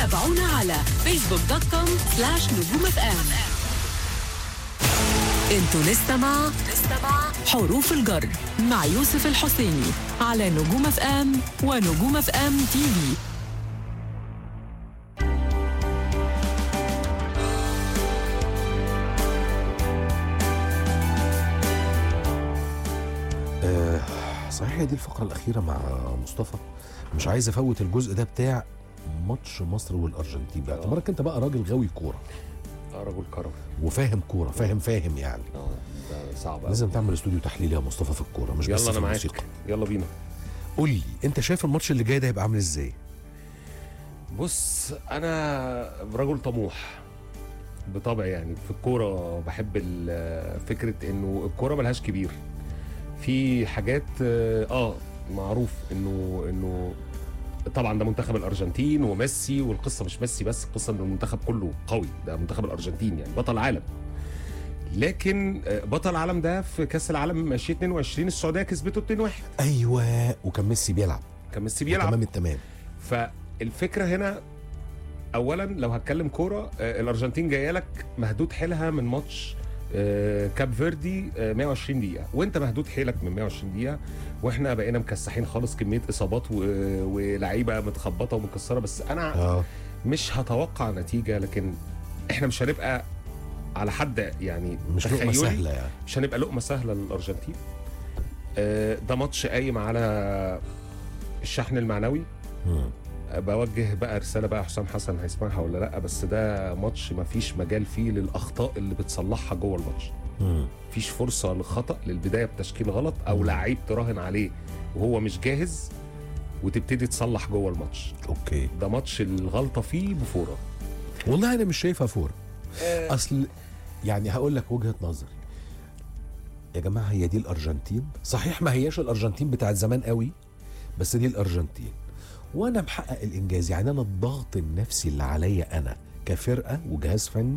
تابعونا على فيسبوك دوت كوم سلاش نجوم اف ام انتوا لسه مع حروف الجر مع يوسف الحسيني على نجوم اف ام ونجوم اف ام تي في آه صحيح هي دي الفقرة الأخيرة مع مصطفى مش عايز أفوت الجزء ده بتاع ماتش مصر والأرجنتين باعتبارك أنت بقى راجل غاوي كورة اه رجل كرم وفاهم كورة فاهم فاهم يعني اه ده صعب أوي. لازم تعمل استوديو تحليلي يا مصطفى في الكورة مش بس يلا في انا معاك الموسيقى يلا بينا قول لي أنت شايف الماتش اللي جاي ده هيبقى عامل إزاي؟ بص انا رجل طموح بطبع يعني في الكوره بحب ال- فكره انه الكوره ملهاش كبير في حاجات اه آه، معروف انه انه طبعا ده منتخب الارجنتين وميسي والقصه مش ميسي بس القصه ان المنتخب كله قوي ده منتخب الارجنتين يعني بطل عالم لكن آه، بطل العالم ده في كاس العالم 2022 السعوديه كسبته 2-1 أيوه وكان ميسي بيلعب كان ميسي بيلعب تمام التمام فالفكره هنا اولا لو هتكلم كوره آه، الارجنتين جايه لك مهدود حيلها من ماتش آه، كاب فيردي آه، 120 دقيقه وانت مهدود حيلك من 120 دقيقه واحنا بقينا مكسحين خالص كميه اصابات و- ولعيبه متخبطه ومكسره بس انا اه مش هتوقع نتيجه لكن احنا مش هنبقى على حد يعني مش لقمة تخيلي سهلة يعني مش هنبقى لقمه سهله للارجنتين آه، ده ماتش قايم على الشحن المعنوي مم. بوجه بقى رساله بقى حسام حسن هيسمعها ولا لا بس ده ماتش ما فيش مجال فيه للاخطاء اللي بتصلحها جوه الماتش مم. مفيش فرصه لخطا للبدايه بتشكيل غلط او مم. لعيب تراهن عليه وهو مش جاهز وتبتدي تصلح جوه الماتش أوكي ده ماتش الغلطه فيه بفوره والله أنا مش شايفها فورة اصل يعني هقول لك وجهه نظري يا جماعه هي دي الارجنتين صحيح ما هياش الارجنتين بتاعت زمان قوي بس دي الارجنتين وانا محقق الانجاز يعني انا الضغط النفسي اللي عليا انا كفرقه وجهاز فني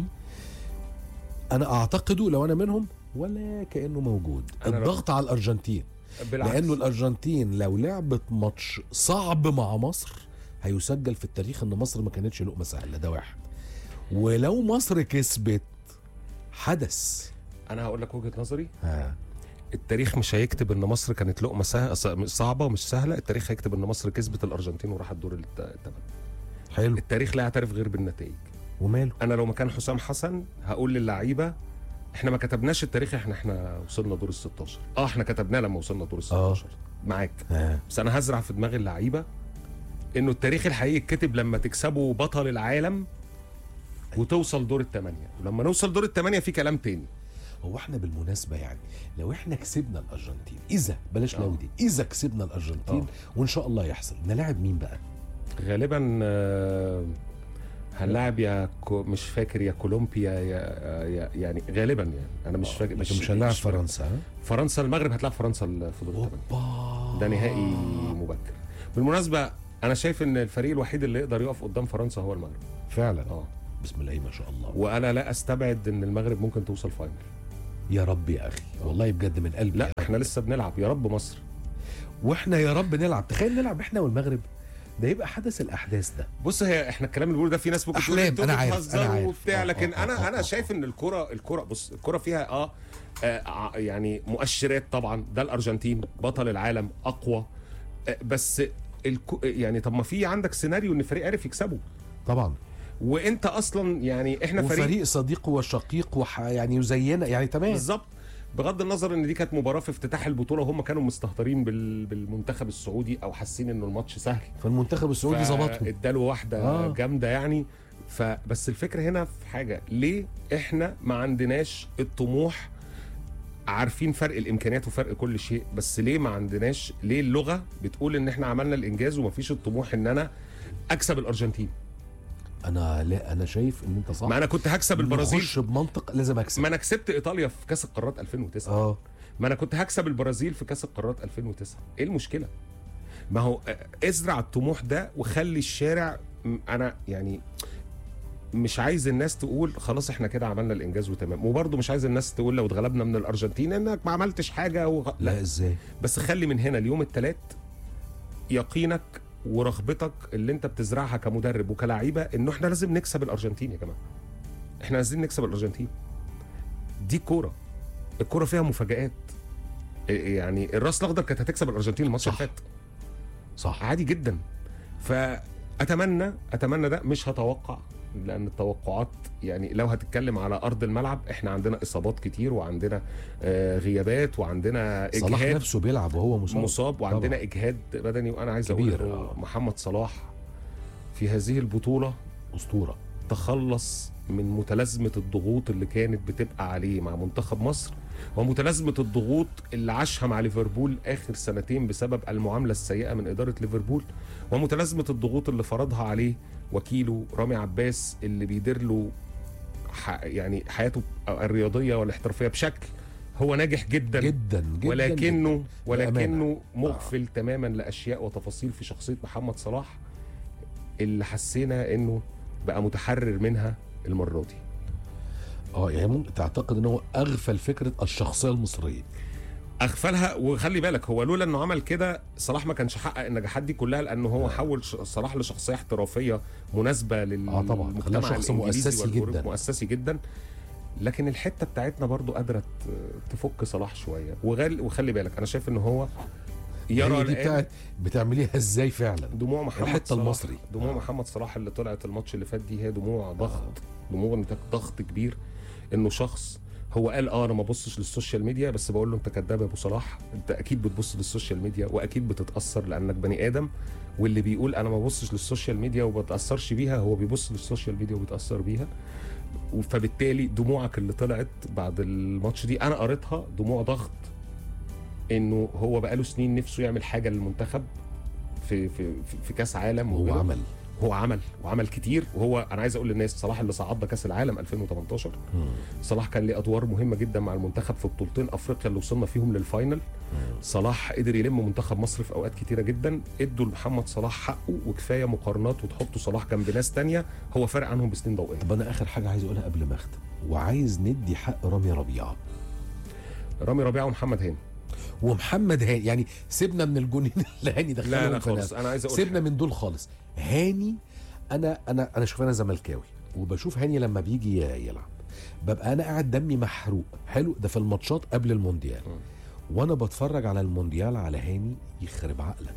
انا اعتقده لو انا منهم ولا كانه موجود أنا الضغط على الارجنتين بالعكس لانه الارجنتين لو لعبت ماتش صعب مع مصر هيسجل في التاريخ ان مصر ما كانتش لقمه سهله ده واحد ولو مصر كسبت حدث انا هقول لك وجهه نظري ها التاريخ مش هيكتب ان مصر كانت لقمه سه- صعبه ومش سهله التاريخ هيكتب ان مصر كسبت الارجنتين وراحت دور الت- الثمن حلو التاريخ لا يعترف غير بالنتائج وماله انا لو مكان حسام حسن هقول للعيبه احنا ما كتبناش التاريخ احنا احنا وصلنا دور ال 16 اه احنا كتبناه لما وصلنا دور ال 16 معاك ها بس انا هزرع في دماغ اللعيبه انه التاريخ الحقيقي يتكتب لما تكسبوا بطل العالم وتوصل دور الثمانيه ولما نوصل دور الثمانيه في كلام تاني هو احنا بالمناسبه يعني لو احنا كسبنا الارجنتين اذا بلاش لو آه. دي اذا كسبنا الارجنتين آه. وان شاء الله يحصل نلاعب مين بقى غالبا آه، هنلاعب يا كو مش فاكر يا كولومبيا يا, يا يعني غالبا يعني انا مش فاكر مش مش هنلاعب فاكر. فرنسا ها فرنسا المغرب هتلاعب فرنسا في دور الثمانيه اوبا ده نهائي مبكر بالمناسبه انا شايف ان الفريق الوحيد اللي يقدر يقف قدام فرنسا هو المغرب فعلا اه بسم الله ما شاء الله وانا لا استبعد ان المغرب ممكن توصل فاينل يا رب يا اخي والله بجد من قلبي لا يا رب. احنا لسه بنلعب يا رب مصر واحنا يا رب نلعب تخيل نلعب احنا والمغرب ده يبقى حدث الاحداث ده بص هي احنا الكلام اللي بنقوله ده في ناس ممكن تقول أحلام، انتوا أنا عارف، بتهزروا أنا عارف. وبتاع آه، لكن آه، انا آه، انا آه. شايف ان الكره الكره بص الكره فيها اه, آه ع- يعني مؤشرات طبعا ده الارجنتين بطل العالم اقوى آه بس الكو يعني طب ما في عندك سيناريو ان فريق عرف يكسبه طبعا وانت اصلا يعني احنا فريق وفريق صديق وشقيق وح... يعني وزينا يعني تمام بالظبط بغض النظر ان دي كانت مباراه في افتتاح البطوله وهم كانوا مستهترين بال... بالمنتخب السعودي او حاسين انه الماتش سهل فالمنتخب السعودي ظبطهم اداله واحده آه. آه. جامده يعني فبس الفكره هنا في حاجه ليه احنا ما عندناش الطموح عارفين فرق الامكانيات وفرق كل شيء بس ليه ما عندناش ليه اللغه بتقول ان احنا عملنا الانجاز ومفيش الطموح ان انا اكسب الارجنتين انا لا انا شايف ان انت صح ما انا كنت هكسب البرازيل نخش بمنطق لازم اكسب ما انا كسبت ايطاليا في كاس القارات 2009 اه ما انا كنت هكسب البرازيل في كاس القارات 2009 ايه المشكله ما هو آه، ازرع الطموح ده وخلي الشارع م- انا يعني مش عايز الناس تقول خلاص احنا كده عملنا الانجاز وتمام وبرضه مش عايز الناس تقول لو اتغلبنا من الارجنتين انك ما عملتش حاجه وغ... لا ازاي بس خلي من هنا اليوم الثلاث يقينك ورغبتك اللي انت بتزرعها كمدرب وكلاعيبه انه احنا لازم نكسب الارجنتين يا جماعه احنا عايزين نكسب الارجنتين دي كوره الكوره فيها مفاجآت إيه يعني الراس الاخضر كانت هتكسب الارجنتين الماتش اللي صح. فات صح عادي جدا فاتمنى اتمنى ده مش هتوقع لان التوقعات يعني لو هتتكلم على ارض الملعب احنا عندنا اصابات كتير وعندنا آه، غيابات وعندنا صلاح اجهاد نفسه بيلعب وهو مصاب مصاب وعندنا طبعاً. اجهاد بدني وانا عايز كبير، اقول إنه آه. محمد صلاح في هذه البطوله اسطوره تخلص من متلازمه الضغوط اللي كانت بتبقى عليه مع منتخب مصر ومتلازمه الضغوط اللي عاشها مع ليفربول اخر سنتين بسبب المعامله السيئه من اداره ليفربول ومتلازمه الضغوط اللي فرضها عليه وكيله رامي عباس اللي بيدير له ح... يعني حياته الرياضيه والاحترافيه بشكل هو ناجح جدا جدا جدا ولكنه جداً. ولكنه بأمانة. مغفل تماما لاشياء وتفاصيل في شخصيه محمد صلاح اللي حسينا انه بقى متحرر منها المره دي اه يعني ممكن تعتقد ان هو اغفل فكره الشخصيه المصريه اغفلها وخلي بالك هو لولا انه عمل كده صلاح ما كانش حقق النجاحات دي كلها لانه هو حول ش- صلاح لشخصيه احترافيه مناسبه لل آه طبعاً. خلاه المجتمع شخص الإنجليزي مؤسسي والأوروبي، جداً. مؤسسي جدا لكن الحته بتاعتنا برضو قادره ت- تفك صلاح شويه وغال وخلي بالك انا شايف ان هو يرى هي دي الآن بتاعت بتعمليها ازاي فعلا دموع محمد الحتة صلاح المصري. دموع آه. محمد صلاح اللي طلعت الماتش اللي فات دي هي دموع ضغط دموع نتاج ضغط كبير انه شخص هو قال اه انا ما ببصش للسوشيال ميديا بس بقول له انت كذاب يا ابو صلاح انت اكيد بتبص للسوشيال ميديا واكيد بتتاثر لانك بني ادم واللي بيقول انا ما ببصش للسوشيال ميديا وما بتاثرش بيها هو بيبص للسوشيال ميديا وبيتاثر بيها فبالتالي دموعك اللي طلعت بعد الماتش دي انا قريتها دموع ضغط انه هو بقاله سنين نفسه يعمل حاجه للمنتخب في في في- في كاس عالم هو وكده. عمل هو عمل وعمل كتير وهو انا عايز اقول للناس صلاح اللي صعدنا كاس العالم 2018 صلاح كان ليه ادوار مهمه جدا مع المنتخب في بطولتين افريقيا اللي وصلنا فيهم للفاينل صلاح قدر يلم منتخب مصر في اوقات كتيره جدا ادوا لمحمد صلاح حقه وكفايه مقارنات وتحطوا صلاح جنب ناس تانية هو فارق عنهم بسنين ضوئيه طب انا اخر حاجه عايز اقولها قبل ما اختم وعايز ندي حق رامي ربيعه رامي ربيعه ومحمد هاني ومحمد هاني يعني سيبنا من الجونين اللي هاني لا دخلهم لا في خالص ناس. انا عايز اقول سيبنا من دول خالص هاني انا انا انا شوف انا زملكاوي وبشوف هاني لما بيجي يلعب ببقى انا قاعد دمي محروق حلو ده في الماتشات قبل المونديال وانا بتفرج على المونديال على هاني يخرب عقلك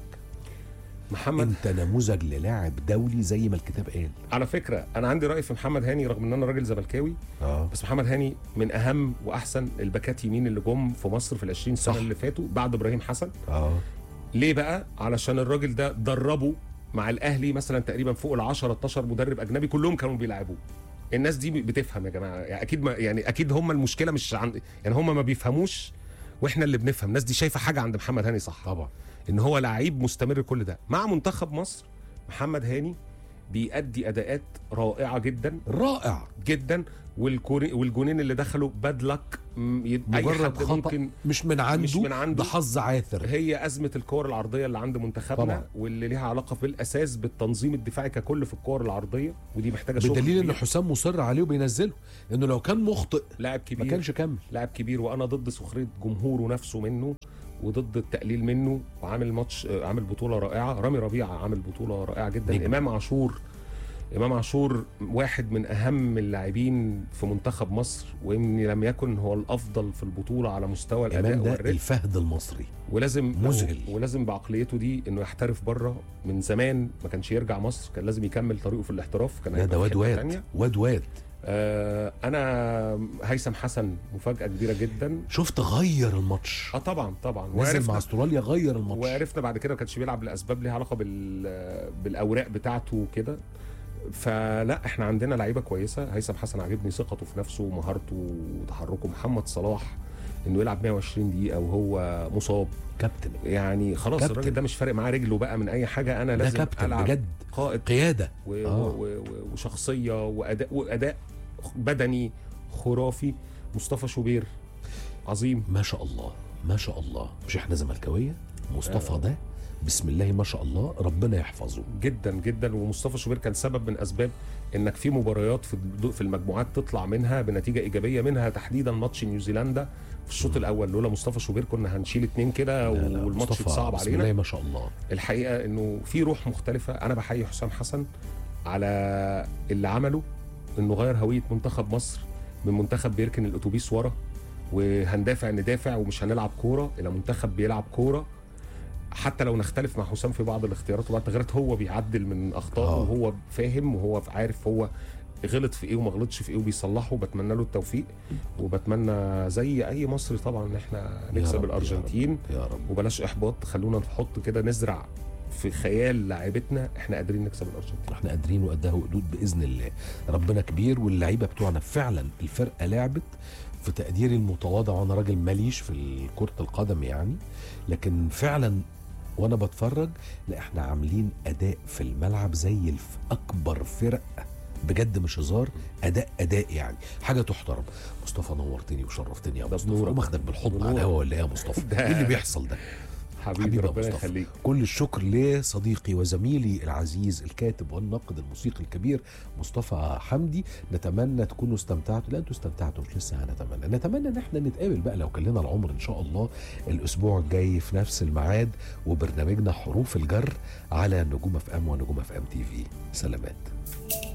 محمد انت نموذج للاعب دولي زي ما الكتاب قال على فكره انا عندي راي في محمد هاني رغم ان انا راجل زملكاوي اه بس محمد هاني من اهم واحسن الباكات يمين اللي جم في مصر في ال 20 سنه صح. اللي فاتوا بعد ابراهيم حسن اه ليه بقى علشان الراجل ده دربه مع الاهلي مثلا تقريبا فوق ال 10 12 مدرب اجنبي كلهم كانوا بيلعبوه الناس دي بتفهم يا جماعه يعني اكيد ما يعني اكيد هم المشكله مش عند يعني هم ما بيفهموش واحنا اللي بنفهم الناس دي شايفه حاجه عند محمد هاني صح طبعا ان هو لعيب مستمر كل ده مع منتخب مصر محمد هاني بيأدي اداءات رائعه جدا رائع جدا والكوري والجونين اللي دخلوا باد لك م- ي- اي مجرد حد خطا ممكن مش من عنده مش من عنده. ده حظ عاثر هي ازمه الكور العرضيه اللي عند منتخبنا طبعا. واللي ليها علاقه بالاساس بالتنظيم الدفاعي ككل في الكور العرضيه ودي محتاجه شغل بدليل ان كبير. حسام مصر عليه وبينزله لانه لو كان مخطئ لاعب ما كبير كانش كمل لاعب كبير وانا ضد سخريه جمهوره نفسه منه وضد التقليل منه وعامل ماتش آه، عامل بطوله رائعه رامي ربيعه عامل بطوله رائعه جدا نجم. امام عاشور امام عاشور واحد من اهم اللاعبين في منتخب مصر وان لم يكن هو الافضل في البطوله على مستوى الاداء امام ده والريتم الفهد المصري ولازم مذهل. ولازم بعقليته دي انه يحترف بره من زمان ما كانش يرجع مصر كان لازم يكمل طريقه في الاحتراف كان لا هيبقى ده في واد حتة واد تانية. واد واد آه انا هيثم حسن مفاجاه كبيره جدا شفت غير الماتش اه طبعا طبعا نزل مع وعرفنا استراليا غير الماتش وعرفنا بعد كده ما كانش بيلعب لاسباب ليها علاقه بال بالاوراق بتاعته وكده فلا احنا عندنا لعيبه كويسه هيثم حسن عاجبني ثقته في نفسه ومهارته وتحركه محمد صلاح انه يلعب 120 دقيقه وهو مصاب كابتن يعني خلاص كابتن. الراجل ده مش فارق معاه رجله بقى من اي حاجه انا ده لازم كابتن العب بجد قائد قياده و... آه. و... و... وشخصيه واداء واداء بدني خرافي مصطفى شوبير عظيم ما شاء الله ما شاء الله مش احنا زملكاويه مصطفى آه. ده بسم الله ما شاء الله ربنا يحفظه جدا جدا ومصطفى شوبير كان سبب من اسباب انك في مباريات في الد- في المجموعات تطلع منها بنتيجه ايجابيه منها تحديدا ماتش نيوزيلندا في الشوط الاول لولا مصطفى شوبير كنا هنشيل اتنين كده لا، لا، والماتش مصطفى اتصعب بسم علينا الله ما شاء الله الحقيقه انه في روح مختلفه انا بحيي حسام حسن على اللي عمله انه غير هويه منتخب مصر من منتخب بيركن الاتوبيس ورا وهندافع ندافع ومش هنلعب كوره الى منتخب بيلعب كوره حتى لو نختلف مع حسام في بعض الاختيارات وبعض التغييرات هو بيعدل من اخطائه آه. وهو فاهم وهو عارف هو غلط في ايه وما غلطش في ايه وبيصلحه وبتمنى له التوفيق وبتمنى زي اي مصري طبعا ان احنا يا نكسب رب، يا الارجنتين يا رب وبلاش احباط خلونا نحط كده نزرع في خيال لاعيبتنا احنا قادرين نكسب الارجنتين احنا قادرين وقدها وقدود باذن الله ربنا كبير واللعيبه بتوعنا فعلا الفرقه لعبت في تقديري المتواضع وانا راجل ماليش في كره القدم يعني لكن فعلا وانا بتفرج لا احنا عاملين اداء في الملعب زي الف اكبر فرق بجد مش هزار اداء اداء يعني حاجه تحترم مصطفى نورتني وشرفتني يا ده مصطفى بنورك. وماخدك بالحضن على بنورك. الهوا ولا ايه يا مصطفى ده- ايه اللي بيحصل ده حبيبي, حبيبي يا ربنا مصطفى. يخليك كل الشكر لصديقي وزميلي العزيز الكاتب والناقد الموسيقي الكبير مصطفى حمدي نتمنى تكونوا استمتعتوا لا انتوا استمتعتوا مش لسه هنتمنى نتمنى ان احنا نتقابل بقى لو كان لنا العمر ان شاء الله الاسبوع الجاي في نفس الميعاد وبرنامجنا حروف الجر على نجوم اف ام ونجوم اف ام تي في سلامات